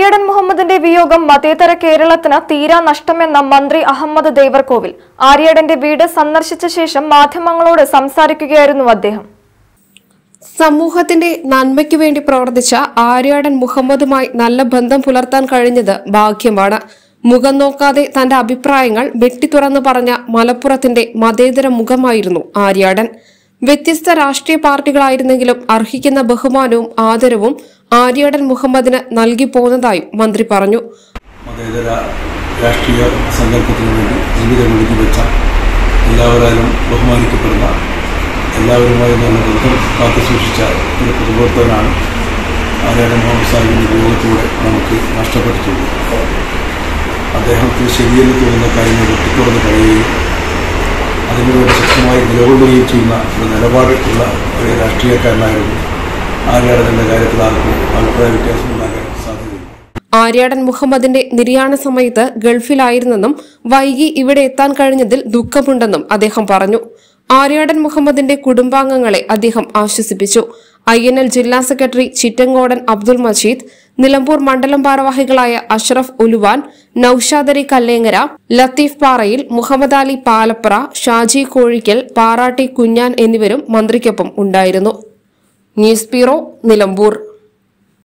ആര്യടൻ മുഹമ്മദിന്റെ വിയോഗം മതേതര കേരളത്തിന് തീരാ നഷ്ടമെന്ന മന്ത്രി അഹമ്മദ് ദേവർകോവിൽ ആര്യടന്റെ വീട് സന്ദർശിച്ച ശേഷം മാധ്യമങ്ങളോട് സംസാരിക്കുകയായിരുന്നു അദ്ദേഹം സമൂഹത്തിന്റെ നന്മയ്ക്കു വേണ്ടി പ്രവർത്തിച്ച ആര്യാടൻ മുഹമ്മദുമായി നല്ല ബന്ധം പുലർത്താൻ കഴിഞ്ഞത് ഭാഗ്യമാണ് മുഖം നോക്കാതെ തന്റെ അഭിപ്രായങ്ങൾ വെട്ടിത്തുറന്നു പറഞ്ഞ മലപ്പുറത്തിന്റെ മതേതര മുഖമായിരുന്നു ആര്യാടൻ വ്യത്യസ്ത രാഷ്ട്രീയ പാർട്ടികളായിരുന്നെങ്കിലും അർഹിക്കുന്ന ബഹുമാനവും ആദരവും ആര്യാടൻ മുഹമ്മദിന് നൽകി പോന്നതായും മന്ത്രി പറഞ്ഞു മതേതര രാഷ്ട്രീയ സങ്കല്പത്തിനു വേണ്ടി ജീവിതം ഒഴുകി വെച്ച എല്ലാവരാലും ബഹുമാനിക്കപ്പെടുന്ന എല്ലാവരുമായി നല്ല ബന്ധം കാത്തു സൂക്ഷിച്ച ഒരു പൊതുപ്രവർത്തകനാണ് ആര്യാടൻ മുഹമ്മദ് സാഹിബിൻ്റെ ഉപയോഗത്തിലൂടെ നമുക്ക് നഷ്ടപ്പെട്ടിട്ടുള്ളത് അദ്ദേഹത്തിന് ശരിയെന്ന് തോന്നുന്ന കാര്യങ്ങൾ വെട്ടിത്തുറന്ന് കഴിയുകയും അതിനുവേണ്ടി ശക്തമായി നിലകൊള്ളുകയും ചെയ്യുന്ന ഒരു നിലപാട് ഉള്ള ഒരു രാഷ്ട്രീയക്കാരനായിരുന്നു ആര്യാടൻ്റെ കാര്യത്തിൽ ആർക്കും അഭിപ്രായ വ്യത്യാസം ഉണ്ടാകാൻ സാധ്യതയില്ല ആര്യാടൻ മുഹമ്മദിന്റെ നിര്യാണ സമയത്ത് ഗൾഫിലായിരുന്നെന്നും വൈകി ഇവിടെ എത്താൻ കഴിഞ്ഞതിൽ ദുഃഖമുണ്ടെന്നും അദ്ദേഹം പറഞ്ഞു ആര്യാടൻ മുഹമ്മദിന്റെ കുടുംബാംഗങ്ങളെ അദ്ദേഹം ആശ്വസിപ്പിച്ചു ഐ എൻ എൽ ജില്ലാ സെക്രട്ടറി ചിറ്റങ്കോടൻ അബ്ദുൾ മജീദ് നിലമ്പൂർ മണ്ഡലം ഭാരവാഹികളായ അഷ്റഫ് ഉലുവാൻ നൌഷാദരി കല്ലേങ്ങര ലത്തീഫ് പാറയിൽ മുഹമ്മദ് അലി പാലപ്ര ഷാജി കോഴിക്കൽ പാറാട്ടി കുഞ്ഞാൻ എന്നിവരും മന്ത്രിക്കൊപ്പം ഉണ്ടായിരുന്നു ന്യൂസ് ബ്യൂറോ നിലമ്പൂർ